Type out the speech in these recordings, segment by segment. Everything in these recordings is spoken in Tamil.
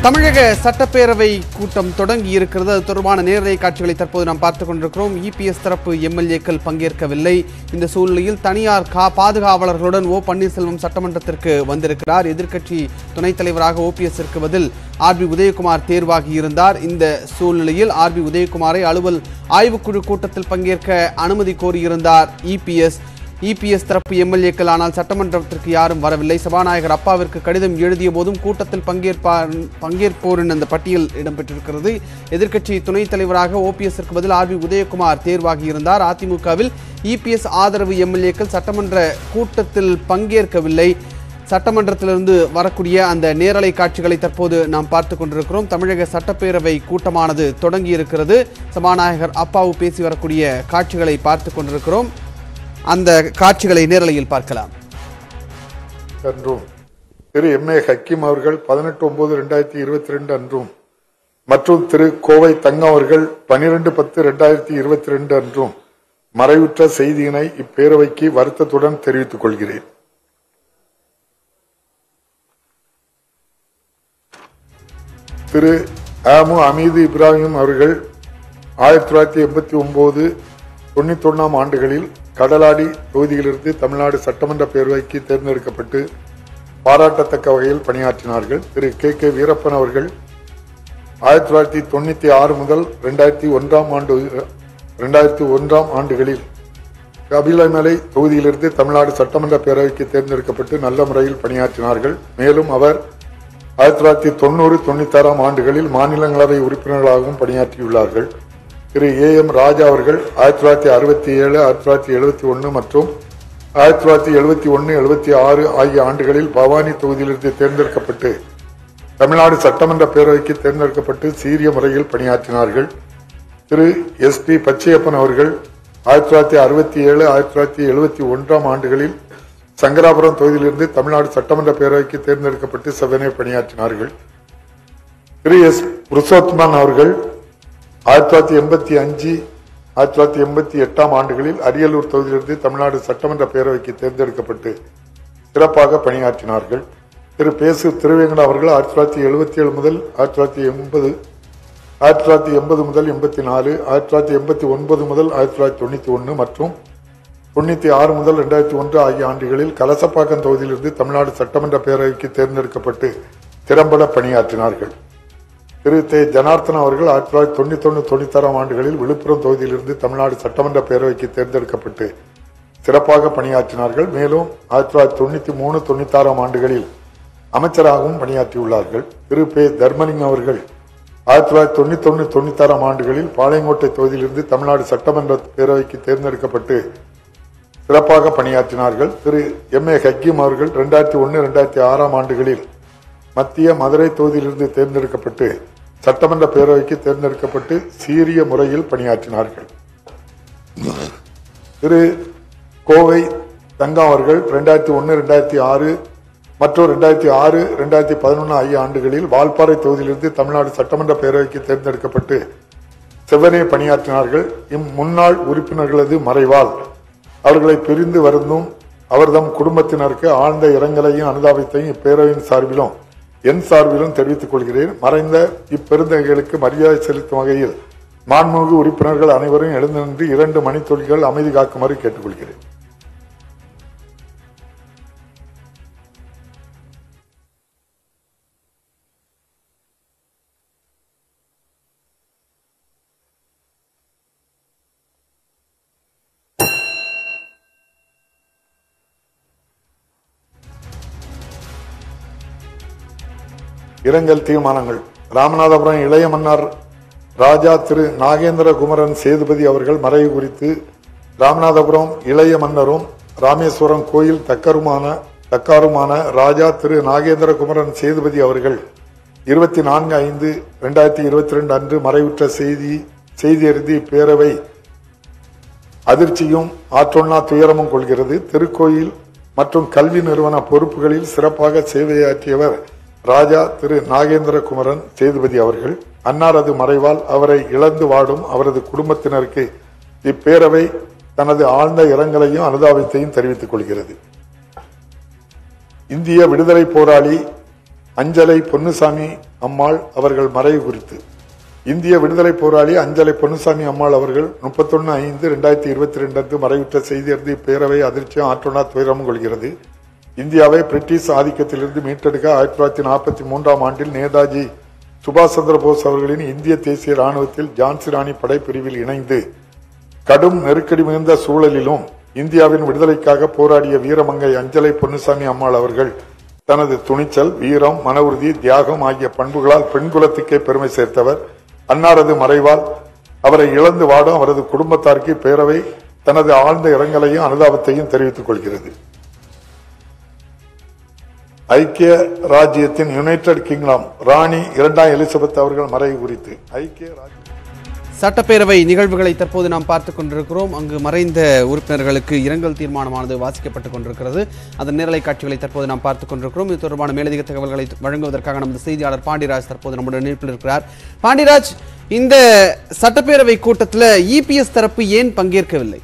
தமிழக சட்டப்பேரவை கூட்டம் தொடங்கி இருக்கிறது அது தொடர்பான நேரலை காட்சிகளை தற்போது நாம் பார்த்துக் கொண்டிருக்கிறோம் இபிஎஸ் தரப்பு எம்எல்ஏக்கள் பங்கேற்கவில்லை இந்த சூழ்நிலையில் தனியார் கா பாதுகாவலர்களுடன் ஓ பன்னீர்செல்வம் சட்டமன்றத்திற்கு வந்திருக்கிறார் எதிர்க்கட்சி துணைத் தலைவராக ஓபிஎஸ்ஸிற்கு பதில் ஆர்பி உதயகுமார் தேர்வாகி இருந்தார் இந்த சூழ்நிலையில் ஆர்பி உதயகுமாரை அலுவல் ஆய்வுக்குழு கூட்டத்தில் பங்கேற்க அனுமதி கோரியிருந்தார் இபிஎஸ் இபிஎஸ் தரப்பு எம்எல்ஏக்கள் ஆனால் சட்டமன்றத்திற்கு யாரும் வரவில்லை சபாநாயகர் அப்பாவிற்கு கடிதம் எழுதிய போதும் கூட்டத்தில் பங்கேற்பார் பங்கேற்போரின் அந்த பட்டியல் இடம்பெற்றிருக்கிறது எதிர்க்கட்சி துணைத் தலைவராக ஓபிஎஸ்ற்கு பதில் ஆர்பி உதயகுமார் தேர்வாகி இருந்தார் அதிமுகவில் இபிஎஸ் ஆதரவு எம்எல்ஏக்கள் சட்டமன்ற கூட்டத்தில் பங்கேற்கவில்லை சட்டமன்றத்திலிருந்து வரக்கூடிய அந்த நேரலை காட்சிகளை தற்போது நாம் பார்த்து கொண்டிருக்கிறோம் தமிழக சட்டப்பேரவை கூட்டமானது தொடங்கி இருக்கிறது சபாநாயகர் அப்பாவு பேசி வரக்கூடிய காட்சிகளை பார்த்து கொண்டிருக்கிறோம் அந்த காட்சிகளை நேரலையில் பார்க்கலாம் அன்றும் திரு எம் ஏ ஹக்கீம் அவர்கள் பதினெட்டு ஒன்பது ரெண்டாயிரத்தி இருபத்தி ரெண்டு அன்றும் மற்றும் திரு கோவை தங்கம் அவர்கள் பனிரெண்டு பத்து ரெண்டாயிரத்தி இருபத்தி ரெண்டு அன்றும் மறைவுற்ற செய்தியினை இப்பேரவைக்கு வருத்தத்துடன் தெரிவித்துக் கொள்கிறேன் திரு ஆமு அமீது இப்ராஹிம் அவர்கள் ஆயிரத்தி தொள்ளாயிரத்தி எண்பத்தி ஒன்பது தொண்ணூத்தி ஒன்னாம் ஆண்டுகளில் கடலாடி தொகுதியிலிருந்து தமிழ்நாடு சட்டமன்ற பேரவைக்கு தேர்ந்தெடுக்கப்பட்டு பாராட்டத்தக்க வகையில் பணியாற்றினார்கள் திரு கே கே வீரப்பன் அவர்கள் ஆயிரத்தி தொள்ளாயிரத்தி தொண்ணூத்தி ஆறு முதல் ரெண்டாயிரத்தி ஒன்றாம் ஆண்டு ரெண்டாயிரத்தி ஒன்றாம் ஆண்டுகளில் கபிலமலை தொகுதியிலிருந்து தமிழ்நாடு சட்டமன்ற பேரவைக்கு தேர்ந்தெடுக்கப்பட்டு நல்ல முறையில் பணியாற்றினார்கள் மேலும் அவர் ஆயிரத்தி தொள்ளாயிரத்தி தொண்ணூறு தொண்ணூத்தாறாம் ஆண்டுகளில் மாநிலங்களவை உறுப்பினர்களாகவும் பணியாற்றியுள்ளார்கள் திரு ஏ எம் ராஜா அவர்கள் ஆயிரத்தி தொள்ளாயிரத்தி அறுபத்தி ஏழு ஆயிரத்தி தொள்ளாயிரத்தி எழுபத்தி ஒன்று மற்றும் ஆயிரத்தி தொள்ளாயிரத்தி எழுபத்தி ஒன்று எழுபத்தி ஆறு ஆகிய ஆண்டுகளில் பவானி தொகுதியிலிருந்து தேர்ந்தெடுக்கப்பட்டு தமிழ்நாடு சட்டமன்ற பேரவைக்கு தேர்ந்தெடுக்கப்பட்டு சீரிய முறையில் பணியாற்றினார்கள் திரு எஸ் பி பச்சையப்பன் அவர்கள் ஆயிரத்தி தொள்ளாயிரத்தி அறுபத்தி ஏழு ஆயிரத்தி தொள்ளாயிரத்தி எழுபத்தி ஒன்றாம் ஆண்டுகளில் சங்கராபுரம் தொகுதியிலிருந்து தமிழ்நாடு சட்டமன்ற பேரவைக்கு தேர்ந்தெடுக்கப்பட்டு செவ்வனே பணியாற்றினார்கள் திரு எஸ் புருஷோத்தமன் அவர்கள் ஆயிரத்தி தொள்ளாயிரத்தி எண்பத்தி அஞ்சு ஆயிரத்தி தொள்ளாயிரத்தி எண்பத்தி எட்டாம் ஆண்டுகளில் அரியலூர் தொகுதியிலிருந்து தமிழ்நாடு சட்டமன்ற பேரவைக்கு தேர்ந்தெடுக்கப்பட்டு சிறப்பாக பணியாற்றினார்கள் திரு பேசு திருவேங்கடம் அவர்கள் ஆயிரத்தி தொள்ளாயிரத்தி எழுபத்தி ஏழு முதல் ஆயிரத்தி தொள்ளாயிரத்தி எண்பது ஆயிரத்தி தொள்ளாயிரத்தி எண்பது முதல் எண்பத்தி நாலு ஆயிரத்தி தொள்ளாயிரத்தி எண்பத்தி ஒன்பது முதல் ஆயிரத்தி தொள்ளாயிரத்தி தொண்ணூத்தி ஒன்று மற்றும் தொண்ணூத்தி ஆறு முதல் ரெண்டாயிரத்தி ஒன்று ஆகிய ஆண்டுகளில் கலசப்பாக்கம் தொகுதியிலிருந்து தமிழ்நாடு சட்டமன்ற பேரவைக்கு தேர்ந்தெடுக்கப்பட்டு திறம்பட பணியாற்றினார்கள் திரு தே ஜனார்த்தன் அவர்கள் ஆயிரத்தி தொள்ளாயிரத்தி தொண்ணூத்தி ஒன்று தொண்ணூத்தாறாம் ஆண்டுகளில் விழுப்புரம் தொகுதியிலிருந்து தமிழ்நாடு சட்டமன்ற பேரவைக்கு தேர்ந்தெடுக்கப்பட்டு சிறப்பாக பணியாற்றினார்கள் மேலும் ஆயிரத்தி தொள்ளாயிரத்தி தொண்ணூத்தி மூணு தொண்ணூத்தாறாம் ஆண்டுகளில் அமைச்சராகவும் பணியாற்றியுள்ளார்கள் திரு பே தர்மலிங்கம் அவர்கள் ஆயிரத்தி தொள்ளாயிரத்தி தொண்ணூத்தி ஒன்று தொண்ணூத்தாறாம் ஆண்டுகளில் பாளையங்கோட்டை தொகுதியிலிருந்து தமிழ்நாடு சட்டமன்ற பேரவைக்கு தேர்ந்தெடுக்கப்பட்டு சிறப்பாக பணியாற்றினார்கள் திரு எம் ஏ ஹக்கீம் அவர்கள் ரெண்டாயிரத்தி ஒன்று ரெண்டாயிரத்தி ஆறாம் ஆண்டுகளில் மத்திய மதுரை தொகுதியிலிருந்து தேர்ந்தெடுக்கப்பட்டு சட்டமன்ற பேரவைக்கு தேர்ந்தெடுக்கப்பட்டு சீரிய முறையில் பணியாற்றினார்கள் திரு கோவை தங்கம் அவர்கள் ரெண்டாயிரத்தி ஒன்று ரெண்டாயிரத்தி ஆறு மற்றும் ரெண்டாயிரத்தி ஆறு ரெண்டாயிரத்தி பதினொன்று ஆகிய ஆண்டுகளில் வால்பாறை தொகுதியிலிருந்து தமிழ்நாடு சட்டமன்ற பேரவைக்கு தேர்ந்தெடுக்கப்பட்டு செவ்வனே பணியாற்றினார்கள் இம் முன்னாள் உறுப்பினர்களது மறைவால் அவர்களை பிரிந்து வருந்தும் அவர்தம் குடும்பத்தினருக்கு ஆழ்ந்த இரங்கலையும் அனுதாபத்தையும் இப்பேரவையின் சார்பிலும் என் சார்பிலும் தெரிவித்துக் கொள்கிறேன் மறைந்த இப்பெருந்தகைகளுக்கு மரியாதை செலுத்தும் வகையில் மாண்புமிகு உறுப்பினர்கள் அனைவரும் எழுந்து நின்று இரண்டு மணித்துளிகள் அமைதி காக்குமாறு கேட்டுக்கொள்கிறேன் இரங்கல் தீர்மானங்கள் ராமநாதபுரம் இளைய மன்னர் ராஜா திரு நாகேந்திர குமரன் சேதுபதி அவர்கள் மறைவு குறித்து ராமநாதபுரம் இளைய மன்னரும் ராமேஸ்வரம் கோயில் தக்கருமான தக்காருமான ராஜா திரு நாகேந்திர குமரன் சேதுபதி அவர்கள் இருபத்தி நான்கு ஐந்து இரண்டாயிரத்தி இருபத்தி ரெண்டு அன்று மறைவுற்ற செய்தி செய்தி அறிந்து இப்பேரவை அதிர்ச்சியும் ஆற்றொன்னா துயரமும் கொள்கிறது திருக்கோயில் மற்றும் கல்வி நிறுவன பொறுப்புகளில் சிறப்பாக சேவையாற்றியவர் ராஜா திரு நாகேந்திர குமரன் சேதுபதி அவர்கள் அன்னாரது மறைவால் அவரை இழந்து வாடும் அவரது குடும்பத்தினருக்கு இப்பேரவை தனது ஆழ்ந்த இரங்கலையும் அனுதாபத்தையும் தெரிவித்துக் கொள்கிறது இந்திய விடுதலை போராளி அஞ்சலை பொன்னுசாமி அம்மாள் அவர்கள் மறைவு குறித்து இந்திய விடுதலை போராளி அஞ்சலை பொன்னுசாமி அம்மாள் அவர்கள் முப்பத்தொன்னு ஐந்து ரெண்டாயிரத்தி இருபத்தி ரெண்டு அன்று மறைவுற்ற செய்தியறிந்து பேரவை அதிர்ச்சியும் ஆற்றுணா துயரமும் கொள்கிறது இந்தியாவை பிரிட்டிஷ் ஆதிக்கத்திலிருந்து மீட்டெடுக்க ஆயிரத்தி தொள்ளாயிரத்தி நாற்பத்தி மூன்றாம் ஆண்டில் நேதாஜி சுபாஷ் சந்திர போஸ் அவர்களின் இந்திய தேசிய ராணுவத்தில் ஜான்சி ராணி படைப்பிரிவில் இணைந்து கடும் நெருக்கடி மிகுந்த சூழலிலும் இந்தியாவின் விடுதலைக்காக போராடிய வீரமங்கை அஞ்சலை பொன்னுசாமி அம்மாள் அவர்கள் தனது துணிச்சல் வீரம் மன உறுதி தியாகம் ஆகிய பண்புகளால் பெண்குலத்துக்கே பெருமை சேர்த்தவர் அன்னாரது மறைவால் அவரை இழந்து வாடும் அவரது குடும்பத்தாருக்கு பேரவை தனது ஆழ்ந்த இரங்கலையும் அனுதாபத்தையும் தெரிவித்துக் கொள்கிறது ஐக்கிய ராஜ்யத்தின் யுனைடெட் கிங்டம் ராணி இரண்டாம் எலிசபெத் அவர்கள் மறைவு குறித்து ஐக்கிய ராஜ்ய சட்டப்பேரவை நிகழ்வுகளை தற்போது நாம் பார்த்துக் கொண்டிருக்கிறோம் அங்கு மறைந்த உறுப்பினர்களுக்கு இரங்கல் தீர்மானமானது வாசிக்கப்பட்டுக் கொண்டிருக்கிறது அதன் நேரலை காட்சிகளை தற்போது நாம் பார்த்துக் கொண்டிருக்கிறோம் இது தொடர்பான மேலதிக தகவல்களை வழங்குவதற்காக நமது செய்தியாளர் பாண்டியராஜ் தற்போது நம்முடைய இணைப்பில் இருக்கிறார் பாண்டியராஜ் இந்த சட்டப்பேரவை கூட்டத்தில் இபிஎஸ் தரப்பு ஏன் பங்கேற்கவில்லை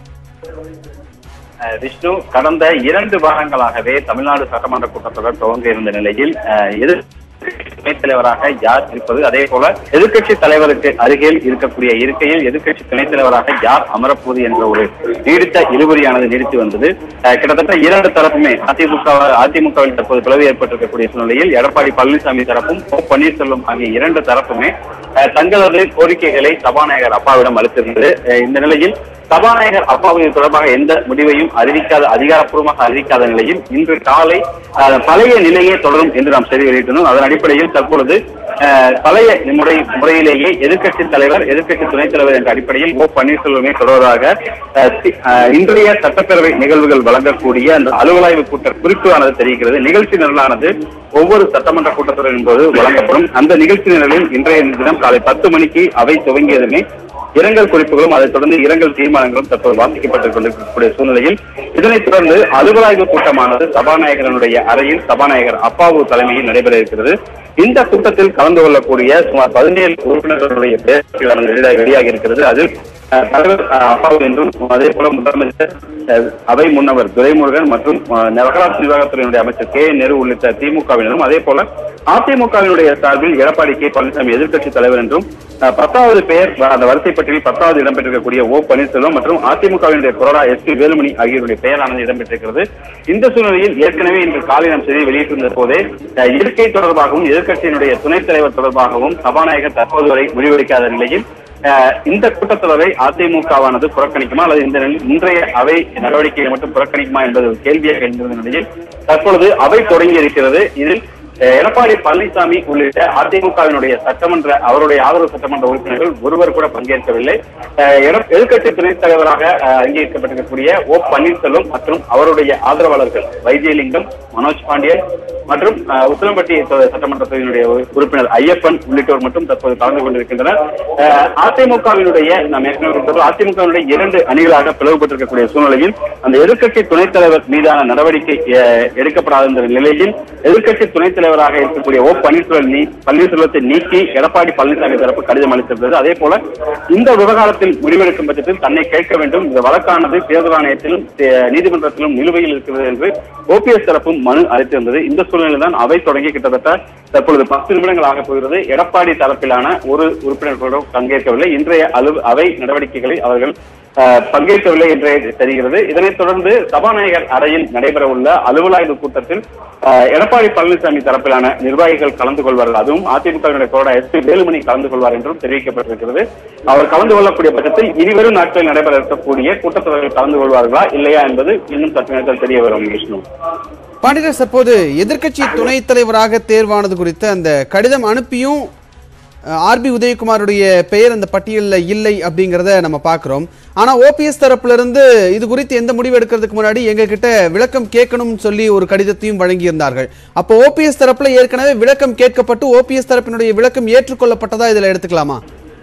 அஹ் விஷ்ணு கடந்த இரண்டு வாரங்களாகவே தமிழ்நாடு சட்டமன்ற கூட்டத்தொடர் துவங்க இருந்த நிலையில் அஹ், எதிர் துணைத் தலைவராக யார் இருப்பது அதே போல எதிர்க்கட்சி தலைவருக்கு அருகில் இருக்கக்கூடிய இருக்கையில் எதிர்க்கட்சி துணைத் தலைவராக யார் அமரப்போது என்ற ஒரு நீடித்த இழுபறியானது நீடித்து வந்தது அஹ், கிட்டத்தட்ட இரண்டு தரப்புமே அதிமுக அதிமுகவில் தற்போது பிளவு ஏற்பட்டிருக்கக்கூடிய சூழ்நிலையில் எடப்பாடி பழனிசாமி தரப்பும் ஓ பன்னீர்செல்வம் ஆகிய இரண்டு தரப்புமே அஹ், தங்களது கோரிக்கைகளை சபாநாயகர் அப்பாவிடம் அளித்திருந்தது அஹ், இந்த நிலையில் சபாநாயகர் அப்பாவு இது தொடர்பாக எந்த முடிவையும் அறிவிக்காத அதிகாரப்பூர்வமாக அறிவிக்காத நிலையில் இன்று காலை அஹ், பழைய நிலையே தொடரும் என்று நாம் செய்தி வெளியிட்டிருந்தோம் அதன் அடிப்படையில் தற்பொழுது அஹ், பழைய முறை முறையிலேயே எதிர்க்கட்சி தலைவர் எதிர்க்கட்சி துணைத் தலைவர் என்ற அடிப்படையில் ஓ பன்னீர்செல்வமே தொடர்வதாக அஹ், தி- அஹ், இன்றைய சட்டப்பேரவை நிகழ்வுகள் வழங்கக்கூடிய அந்த அலுவலாய்வு கூட்ட குறிப்பானது தெரிகிறது நிகழ்ச்சி நிரலானது ஒவ்வொரு சட்டமன்ற கூட்டத்தொடரின் போது வழங்கப்படும் அந்த நிகழ்ச்சி நிரலில் இன்றைய தினம் காலை பத்து மணிக்கு அவை துவங்கியதுமே இரங்கல் குறிப்புகளும் அதைத் தொடர்ந்து இரங்கல் தீர்மானங்களும் தற்போது வாசிக்கப்பட்டுக் கொண்டிருக்கக்கூடிய சூழ்நிலையில் இதனைத் தொடர்ந்து அலுவலாய்வு கூட்டமானது சபாநாயகரனுடைய அறையில் சபாநாயகர் அப்பாவு தலைமையில் நடைபெற இருக்கிறது இந்த கூட்டத்தில் கலந்து கொள்ளக்கூடிய சுமார் பதினேழு உறுப்பினர்களுடைய பேச்சுகள் வெளியாகி இருக்கிறது அதில் அஹ், தலைவர் அஹ், அப்பாவு என்றும் அதே போல முதலமைச்சர் அஹ், அவை முன்னவர் துரைமுருகன் மற்றும் அஹ், நகராட்சி நிர்வாகத்துறையினுடைய அமைச்சர் கே நேரு உள்ளிட்ட திமுகவினரும் அதே போல அதிமுகவினுடைய சார்பில் எடப்பாடி கே பழனிசாமி எதிர்க்கட்சி தலைவர் என்றும் அஹ், பத்தாவது பெயர் வ- அந்த வரிசை பட்டியலில் பத்தாவது இடம்பெற்றிருக்கக்கூடிய ஓ பன்னீர்செல்வம் மற்றும் அதிமுகவினுடைய கொறடா எஸ் பி வேலுமணி ஆகியோருடைய பெயரானது இடம்பெற்றிருக்கிறது இந்த சூழ்நிலையில் ஏற்கனவே இன்று காலை நாம் செய்தி வெளியிட்டிருந்த போதே அஹ், இருக்கை தொடர்பாகவும் எதிர்க்கட்சியினுடைய துணைத் தலைவர் தொடர்பாகவும் சபாநாயகர் தற்போது வரை முடிவெடுக்காத நிலையில் அஹ், இந்த கூட்டத்தொடரை அதிமுகவானது புறக்கணிக்குமா அல்லது இந்த நிலையில் இன்றைய அவை நடவடிக்கைகளை மட்டும் புறக்கணிக்குமா என்பது ஒரு கேள்வியாக எழுந்திருந்த நிலையில் தற்பொழுது அவை தொடங்கி இருக்கிறது இதில் அஹ், எடப்பாடி பழனிசாமி உள்ளிட்ட அதிமுகவினுடைய சட்டமன்ற அவருடைய ஆதரவு சட்டமன்ற உறுப்பினர்கள் ஒருவர் கூட பங்கேற்கவில்லை அஹ், எட- எதிர்க்கட்சி துணைத் தலைவராக அஹ், அங்கீகரிக்கப்பட்டிருக்கக்கூடிய ஓ பன்னீர்செல்வம் மற்றும் அவருடைய ஆதரவாளர்கள் வைத்தியலிங்கம் மனோஜ் பாண்டியன் மற்றும் அஹ், உசிலம்பட்டி தொ- சட்டமன்ற தொகுதியினுடைய உறு- உறுப்பினர் ஐயப்பன் உள்ளிட்டோர் மட்டும் தற்போது கலந்து கொண்டிருக்கின்றனர் அஹ், அதிமுகவினுடைய நாம் ஏற்கனவே குறிப்பிட்டோம், அதிமுகவினுடைய இரண்டு அணிகளாக பிளவுபட்டிருக்கக்கூடிய சூழ்நிலையில் அந்த எதிர்க்கட்சி துணைத் தலைவர் மீதான நடவடிக்கை அஹ், எடுக்கப்படாத இந்த நிலையில் எதிர்க்கட்சி துணைத் தலைவராக இருக்கக்கூடிய ஓ பன்னீர்செல்வம் நீ பன்னீர்செல்வத்தை நீக்கி எடப்பாடி பழனிசாமி தரப்பு கடிதம் அளித்திருந்தது அதே போல இந்த விவகாரத்தில் முடிவெடுக்கும் பட்சத்தில் தன்னை கேட்க வேண்டும் இந்த வழக்கானது தேர்தல் ஆணையத்திலும் தே- நீதிமன்றத்திலும் நிலுவையில் இருக்கிறது என்று ஓபிஎஸ் தரப்பும் மனு அளித்திருந்தது இந்த சூழ்நிலையில் தான் அவை தொடங்கி கிட்டத்தட்ட தற்பொழுது பத்து நிமிடங்கள் ஆக போகிறது எடப்பாடி தரப்பிலான ஒரு உறுப்பினர் கூட பங்கேற்கவில்லை இன்றைய அலு அவை நடவடிக்கைகளை அவர்கள் அஹ், பங்கேற்கவில்லை என்றே தெரிகிறது இதனைத் தொடர்ந்து சபாநாயகர் அறையில் நடைபெறவுள்ள அலுவலாய்வு கூட்டத்தில் அஹ், எடப்பாடி பழனிசாமி தரப்பிலான நிர்வாகிகள் கலந்து கொள்வார்கள் அதுவும் அதிமுகவினுடைய கோட எஸ் பி வேலுமணி கலந்து கொள்வார் என்றும் தெரிவிக்கப்பட்டிருக்கிறது அவர் கலந்து கொள்ளக்கூடிய பட்சத்தில் இனிவரும் நாட்களில் நடைபெற இருக்கக்கூடிய கூட்டத்தொடரில் கலந்து கொள்வார்களா இல்லையா என்பது இன்னும் சற்று நேரத்தில் தெரிய வரும் விஷ்ணு பாண்டியராஜ் தற்போது எதிர்க்கட்சி துணைத் தலைவராக தேர்வானது குறித்து அந்த கடிதம் அனுப்பியும் ஆர்பி உதயகுமாருடைய பெயர் அந்த பட்டியலில் இல்லை அப்படிங்கிறத நம்ம பார்க்குறோம் ஆனால் ஓபிஎஸ் தரப்புல இருந்து இது குறித்து எந்த முடிவு எடுக்கிறதுக்கு முன்னாடி எங்ககிட்ட விளக்கம் கேட்கணும்னு சொல்லி ஒரு கடிதத்தையும் வழங்கியிருந்தார்கள் அப்போ ஓபிஎஸ் தரப்புல ஏற்கனவே விளக்கம் கேட்கப்பட்டு ஓபிஎஸ் தரப்பினுடைய விளக்கம் ஏற்றுக்கொள்ளப்பட்டதா இதில் எடுத்துக்கலாமா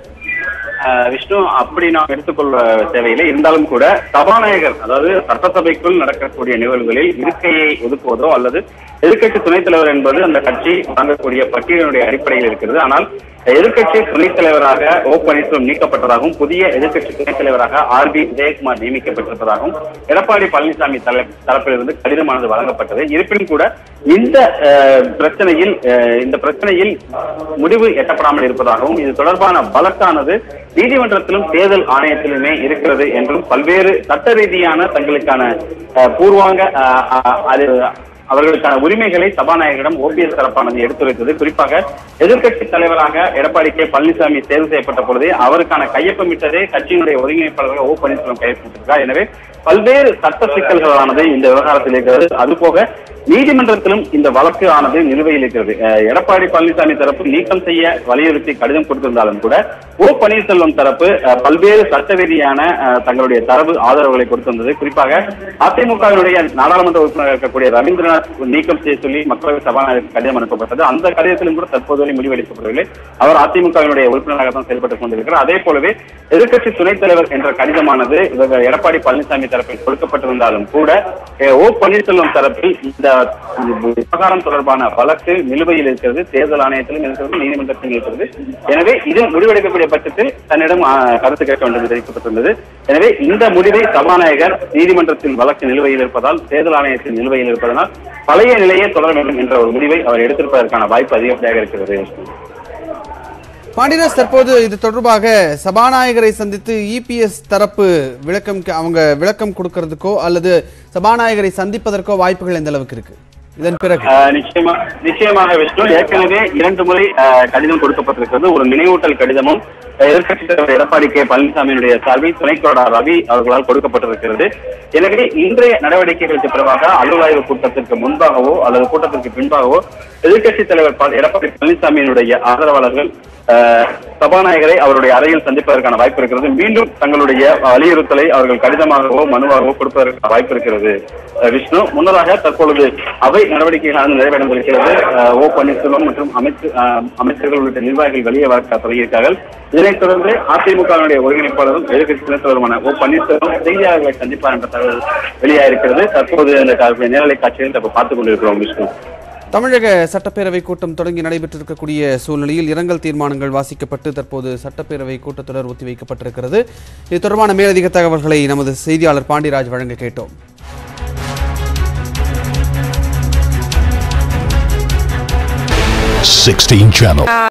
ஆஹ் விஷ்ணு அப்படி நாம் எடுத்துக்கொள்ள தேவையில்லை இருந்தாலும் கூட சபாநாயகர் அதாவது சட்டசபைக்குள் நடக்கக்கூடிய நிகழ்வுகளில் இருக்கையை ஒதுக்குவதோ அல்லது எதிர்க்கட்சி துணைத் தலைவர் என்பது அந்த கட்சி வழங்கக்கூடிய பட்டியலினுடைய அடிப்படையில் இருக்கிறது ஆனால் எதிர்க்கட்சி துணைத் தலைவராக ஓ பன்னீர்செல்வம் நீக்கப்பட்டதாகவும் புதிய எதிர்க்கட்சி துணைத் தலைவராக ஆர் பி உதயகுமார் நியமிக்கப்பட்டிருப்பதாகவும் எடப்பாடி பழனிசாமி தலை- தரப்பிலிருந்து கடிதமானது வழங்கப்பட்டது இருப்பினும் கூட இந்த அஹ், பிரச்சனையில் அஹ், இந்த பிரச்சனையில் முடிவு எட்டப்படாமல் இருப்பதாகவும் இது தொடர்பான வழக்கானது நீதிமன்றத்திலும் தேர்தல் ஆணையத்திலுமே இருக்கிறது என்றும் பல்வேறு சட்ட ரீதியான தங்களுக்கான அஹ், பூர்வாங்க அஹ், அஹ், அது அவர்களுக்கான உரிமைகளை சபாநாயகரிடம் ஓபிஎஸ் தரப்பானது எடுத்துரைத்தது குறிப்பாக எதிர்க்கட்சி தலைவராக எடப்பாடி கே பழனிசாமி தேர்வு செய்யப்பட்ட பொழுது அவருக்கான கையொப்பமிட்டதே கட்சியினுடைய ஒருங்கிணைப்பாளர்கள் ஓ பன்னீர்செல்வம் கையொப்பமிட்டிருக்கார் எனவே பல்வேறு சட்ட சிக்கல்களானது இந்த விவகாரத்தில் இருக்கிறது அதுபோக நீதிமன்றத்திலும் இந்த வழக்கு ஆனது நிலுவையில் இருக்கிறது அஹ், எடப்பாடி பழனிசாமி தரப்பு நீக்கம் செய்ய வலியுறுத்தி கடிதம் கொடுத்திருந்தாலும் கூட ஓ பன்னீர்செல்வம் தரப்பு அஹ், பல்வேறு சட்ட ரீதியான அஹ், தங்களுடைய தரவு ஆதரவுகளை கொடுத்திருந்தது குறிப்பாக அதிமுகவினுடைய நாடாளுமன்ற உறுப்பினர் இருக்கக்கூடிய ரவீந்திரநாத் நீக்கம் செய்ய சொல்லி மக்களவை சபாநாயகருக்கு கடிதம் அனுப்பப்பட்டது அந்த கடிதத்திலும் கூட தற்போது வரை முடிவெடுக்கப்படவில்லை அவர் அதிமுகவினுடைய உறுப்பினராக தான் செயல்பட்டுக் கொண்டிருக்கிறார் அதே போலவே எதிர்க்கட்சி துணைத் தலைவர் என்ற கடிதமானது இவர்கள் எடப்பாடி பழனிசாமி தரப்பில் கொடுக்கப்பட்டிருந்தாலும் கூட அஹ், ஓ பன்னீர்செல்வம் தரப்பில் இந்த விவகாரம் தொடர்பான வழக்கு நிலுவையில் இருக்கிறது தேர்தல் ஆணையத்திலும் இருக்கிறது நீதிமன்றத்திலும் இருக்கிறது எனவே இது முடிவெடுக்கக்கூடிய பட்சத்தில் தன்னிடம் ஆஹ், கருத்து கேட்க வேண்டும் என்று தெரிவிக்கப்பட்டிருந்தது எனவே இந்த முடிவை சபாநாயகர் நீதிமன்றத்தில் வழக்கு நிலுவையில் இருப்பதால் தேர்தல் ஆணையத்தில் நிலுவையில் இருப்பதனால் பழைய நிலையே தொடர வேண்டும் என்ற ஒரு முடிவை அவர் எடுத்திருப்பதற்கான வாய்ப்பு அதிகப்படியாக இருக்கிறது பாண்டியராஜ் தற்போது இது தொடர்பாக சபாநாயகரை சந்தித்து இபிஎஸ் தரப்பு விளக்கம் கே- அவங்க விளக்கம் கொடுக்கறதுக்கோ அல்லது சபாநாயகரை சந்திப்பதற்கோ வாய்ப்புகள் எந்த அளவுக்கு இருக்கு இதன் பிறகு ஆஹ் நிச்சயமா நிச்சயமாக விஷ்ணு ஏற்கனவே இரண்டு முறை ஆஹ், கடிதம் கொடுக்கப்பட்டிருக்கிறது ஒரு நினைவூட்டல் கடிதமும் எதிர்க்கட்சித் தலைவர் எடப்பாடி கே பழனிசாமியினுடைய சார்பில் துணைக்கோடா ரவி அவர்களால் கொடுக்கப்பட்டிருக்கிறது எனவே இன்றைய நடவடிக்கைகளுக்கு பிறகாக அலுவலாய்வு கூட்டத்திற்கு முன்பாகவோ அல்லது கூட்டத்திற்கு பின்பாகவோ எதிர்க்கட்சித் தலைவர் ப- எடப்பாடி பழனிசாமியினுடைய ஆதரவாளர்கள் ஆஹ், சபாநாயகரை அவருடைய அறையில் சந்திப்பதற்கான வாய்ப்பு இருக்கிறது மீண்டும் தங்களுடைய வலியுறுத்தலை அவர்கள் கடிதமாகவோ மனுவாகவோ கொடுப்பதற்கான வாய்ப்பு இருக்கிறது அஹ், விஷ்ணு முன்னதாக தற்பொழுது அவை நடவடிக்கைகளானது நிறைவடைந்திருக்கிறது அஹ், ஓ பன்னீர்செல்வம் மற்றும் அமைச்சு அஹ், அமைச்சர்கள் உள்ளிட்ட நிர்வாகிகள் வெளியே வர தொடங்கியிருக்கார்கள் இதனைத் தொடர்ந்து அதிமுகவினுடைய ஒருங்கிணைப்பாளரும் எதிர்க்கட்சி துணைத் தலைவருமான ஓ பன்னீர்செல்வம் செய்தியாளர்களை சந்திப்பார் என்ற தகவல் வெளியாயிருக்கிறது தற்போது அந்த கா- நேரலை காட்சியை தற்ப பார்த்துக் கொண்டிருக்கிறோம் விஷ்ணு தமிழக சட்டப்பேரவை கூட்டம் தொடங்கி நடைபெற்றிருக்கக்கூடிய சூழ்நிலையில் இரங்கல் தீர்மானங்கள் வாசிக்கப்பட்டு தற்போது சட்டப்பேரவை கூட்டத்தொடர் ஒத்திவைக்கப்பட்டிருக்கிறது இது தொடர்பான மேலதிக தகவல்களை நமது செய்தியாளர் பாண்டியராஜ் வழங்க கேட்டோம் 16 channel.